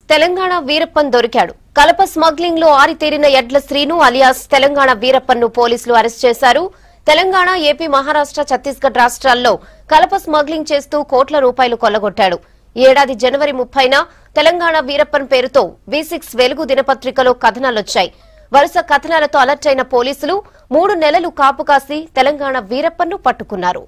తెలంగాణ వీరప్పన్ దొరికాడు కలప స్మగ్లింగ్ లో ఆరితేరిన ఎడ్ల శ్రీను అలియాస్ తెలంగాణ వీరప్పన్ను పోలీసులు అరెస్ట్ చేశారు తెలంగాణ ఏపీ మహారాష్ట్ర ఛత్తీస్గఢ్ రాష్ట్రాల్లో కలప స్మగ్లింగ్ చేస్తూ కోట్ల రూపాయలు కొల్లగొట్టాడు ఈ ఏడాది జనవరి ముప్పైన తెలంగాణ వీరప్పన్ పేరుతో వి సిక్స్ వెలుగు దినపత్రికలో కథనాలొచ్చాయి వరుస కథనాలతో అలర్ట్ అయిన పోలీసులు మూడు నెలలు కాపు కాసి తెలంగాణ వీరప్పన్ను పట్టుకున్నారు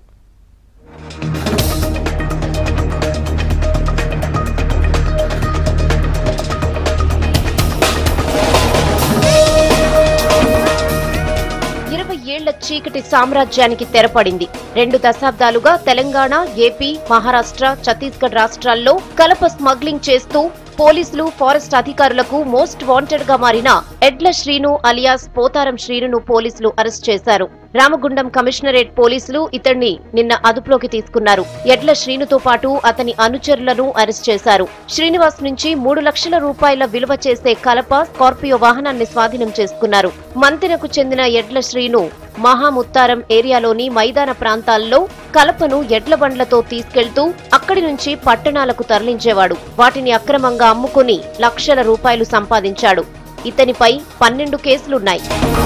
ఇరవై ఏళ్ల చీకటి సామ్రాజ్యానికి తెరపడింది రెండు దశాబ్దాలుగా తెలంగాణ ఏపీ మహారాష్ట్ర ఛత్తీస్గఢ్ రాష్ట్రాల్లో కలప స్మగ్లింగ్ చేస్తూ పోలీసులు ఫారెస్ట్ అధికారులకు మోస్ట్ వాంటెడ్ గా మారిన ఎడ్ల శ్రీను అలియాస్ పోతారం శ్రీనును పోలీసులు అరెస్ట్ చేశారు రామగుండం కమిషనరేట్ పోలీసులు ఇతన్ని నిన్న అదుపులోకి తీసుకున్నారు ఎడ్ల శ్రీనుతో పాటు అతని అనుచరులను అరెస్ట్ చేశారు శ్రీనివాస్ నుంచి మూడు లక్షల రూపాయల విలువ చేసే కలప స్కార్పియో వాహనాన్ని స్వాధీనం చేసుకున్నారు మంతెనకు చెందిన ఎడ్ల శ్రీను మహాముత్తారం ఏరియాలోని మైదాన ప్రాంతాల్లో కలపను ఎడ్ల బండ్లతో తీసుకెళ్తూ అక్కడి నుంచి పట్టణాలకు తరలించేవాడు వాటిని అక్రమంగా అమ్ముకుని లక్షల రూపాయలు సంపాదించాడు ఇతనిపై పన్నెండు కేసులున్నాయి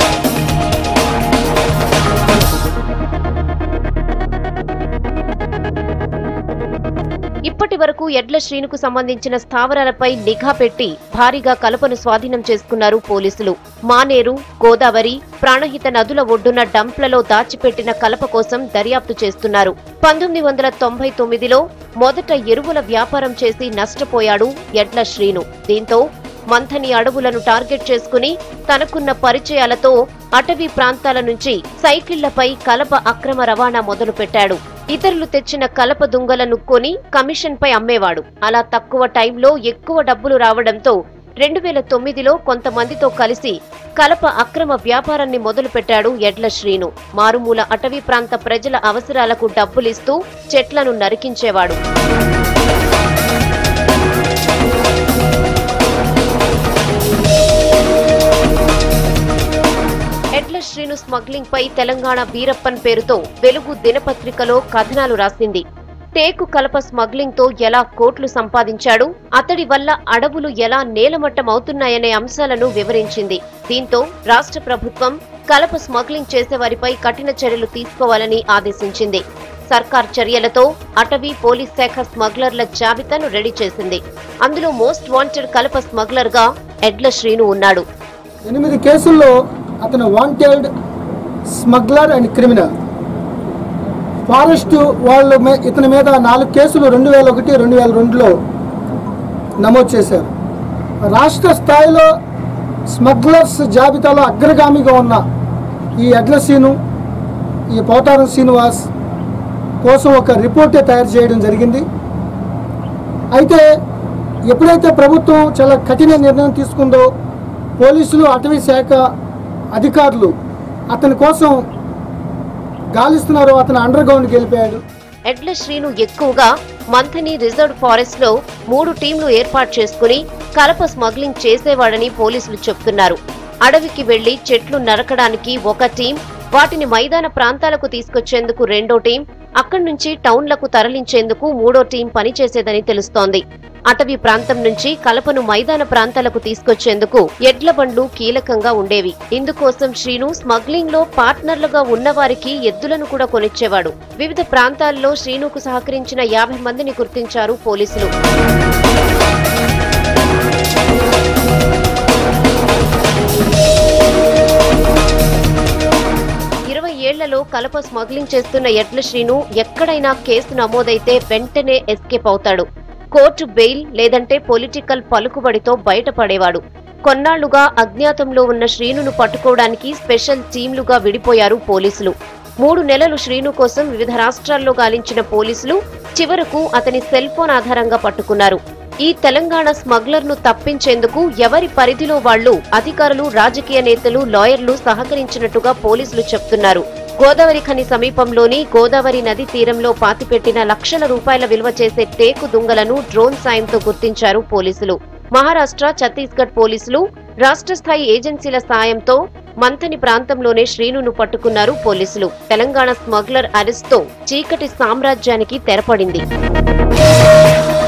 ఇప్పటి వరకు ఎడ్ల శ్రీనుకు సంబంధించిన స్థావరాలపై నిఘా పెట్టి భారీగా కలపను స్వాధీనం చేసుకున్నారు పోలీసులు మానేరు గోదావరి ప్రాణహిత నదుల ఒడ్డున డంప్లలో దాచిపెట్టిన కలప కోసం దర్యాప్తు చేస్తున్నారు పంతొమ్మిది వందల తొంభై తొమ్మిదిలో మొదట ఎరువుల వ్యాపారం చేసి నష్టపోయాడు ఎడ్ల శ్రీను దీంతో మంథని అడవులను టార్గెట్ చేసుకుని తనకున్న పరిచయాలతో అటవీ ప్రాంతాల నుంచి సైకిళ్లపై కలప అక్రమ రవాణా మొదలుపెట్టాడు ఇతరులు తెచ్చిన కలప దుంగలను కొని కమిషన్ పై అమ్మేవాడు అలా తక్కువ టైంలో ఎక్కువ డబ్బులు రావడంతో రెండు వేల తొమ్మిదిలో కొంతమందితో కలిసి కలప అక్రమ వ్యాపారాన్ని మొదలుపెట్టాడు ఎడ్ల శ్రీను మారుమూల అటవీ ప్రాంత ప్రజల అవసరాలకు డబ్బులిస్తూ చెట్లను నరికించేవాడు ఎడ్ల శ్రీను స్మగ్లింగ్ పై తెలంగాణ వీరప్పన్ పేరుతో వెలుగు దినపత్రికలో కథనాలు రాసింది టేకు కలప స్మగ్లింగ్ తో ఎలా కోట్లు సంపాదించాడు అతడి వల్ల అడవులు ఎలా నేలమట్టం అవుతున్నాయనే అంశాలను వివరించింది దీంతో రాష్ట్ర ప్రభుత్వం కలప స్మగ్లింగ్ చేసేవారిపై కఠిన చర్యలు తీసుకోవాలని ఆదేశించింది సర్కార్ చర్యలతో అటవీ పోలీస్ శాఖ స్మగ్లర్ల జాబితాను రెడీ చేసింది అందులో మోస్ట్ వాంటెడ్ కలప స్మగ్లర్ గా ఎడ్ల శ్రీను ఉన్నాడు ఎనిమిది కేసుల్లో అతను wanted smuggler and criminal forest వాళ్ళు మే- ఇతని మీద నాలుగు కేసులు రెండు వేల ఒకటి రెండు వేల రెండులో నమోదు చేశారు రాష్ట్ర స్థాయిలో స్మగ్లర్స్ జాబితాలో అగ్రగామిగా ఉన్న ఈ ఎడ్ల సీను ఈ పోతారం శ్రీనివాస్ కోసం ఒక రిపోర్టే తయారు చేయడం జరిగింది అయితే ఎప్పుడైతే ప్రభుత్వం చాలా కఠిన నిర్ణయం తీసుకుందో పోలీసులు అటవీ శాఖ అధికారులు అతని కోసం గాలిస్తున్నారో అతను అండర్ గ్రౌండ్కి వెళ్ళిపోయాడు ఎడ్ల శ్రీను ఎక్కువగా మంథని రిజర్వ్ ఫారెస్ట్ లో మూడు టీంలు ఏర్పాటు చేసుకుని కలప స్మగ్లింగ్ చేసేవాడని పోలీసులు చెప్తున్నారు అడవికి వెళ్లి చెట్లు నరకడానికి ఒక టీం వాటిని మైదాన ప్రాంతాలకు తీసుకొచ్చేందుకు రెండో టీం అక్కడి నుంచి టౌన్లకు తరలించేందుకు మూడో టీం పనిచేసేదని తెలుస్తోంది అటవీ ప్రాంతం నుంచి కలపను మైదాన ప్రాంతాలకు తీసుకొచ్చేందుకు ఎడ్ల బండ్లు కీలకంగా ఉండేవి ఇందుకోసం శ్రీను స్మగ్లింగ్ లో పార్ట్నర్లుగా ఉన్నవారికి ఎద్దులను కూడా కొనిచ్చేవాడు వివిధ ప్రాంతాల్లో శ్రీనుకు సహకరించిన యాభై మందిని గుర్తించారు పోలీసులు ఇరవై ఏళ్లలో కలప స్మగ్లింగ్ చేస్తున్న ఎడ్ల శ్రీను ఎక్కడైనా కేసు నమోదైతే వెంటనే ఎస్కేప్ అవుతాడు కోర్టు బెయిల్ లేదంటే పొలిటికల్ పలుకుబడితో బయటపడేవాడు కొన్నాళ్లుగా అజ్ఞాతంలో ఉన్న శ్రీనును పట్టుకోవడానికి స్పెషల్ టీంలుగా విడిపోయారు పోలీసులు మూడు నెలలు శ్రీను కోసం వివిధ రాష్ట్రాల్లో గాలించిన పోలీసులు చివరకు అతని సెల్ ఫోన్ ఆధారంగా పట్టుకున్నారు ఈ తెలంగాణ స్మగ్లర్ ను తప్పించేందుకు ఎవరి పరిధిలో వాళ్లు అధికారులు రాజకీయ నేతలు లాయర్లు సహకరించినట్టుగా పోలీసులు చెప్తున్నారు గోదావరి ఖని సమీపంలోని గోదావరి నది తీరంలో పాతిపెట్టిన లక్షల రూపాయల విలువ చేసే టేకు దుంగలను డ్రోన్ సాయంతో గుర్తించారు పోలీసులు మహారాష్ట్ర ఛత్తీస్గఢ్ పోలీసులు రాష్ట్ర స్థాయి ఏజెన్సీల సాయంతో మంతని ప్రాంతంలోనే శ్రీనును పట్టుకున్నారు పోలీసులు తెలంగాణ స్మగ్లర్ అరెస్ట్తో చీకటి సామ్రాజ్యానికి తెరపడింది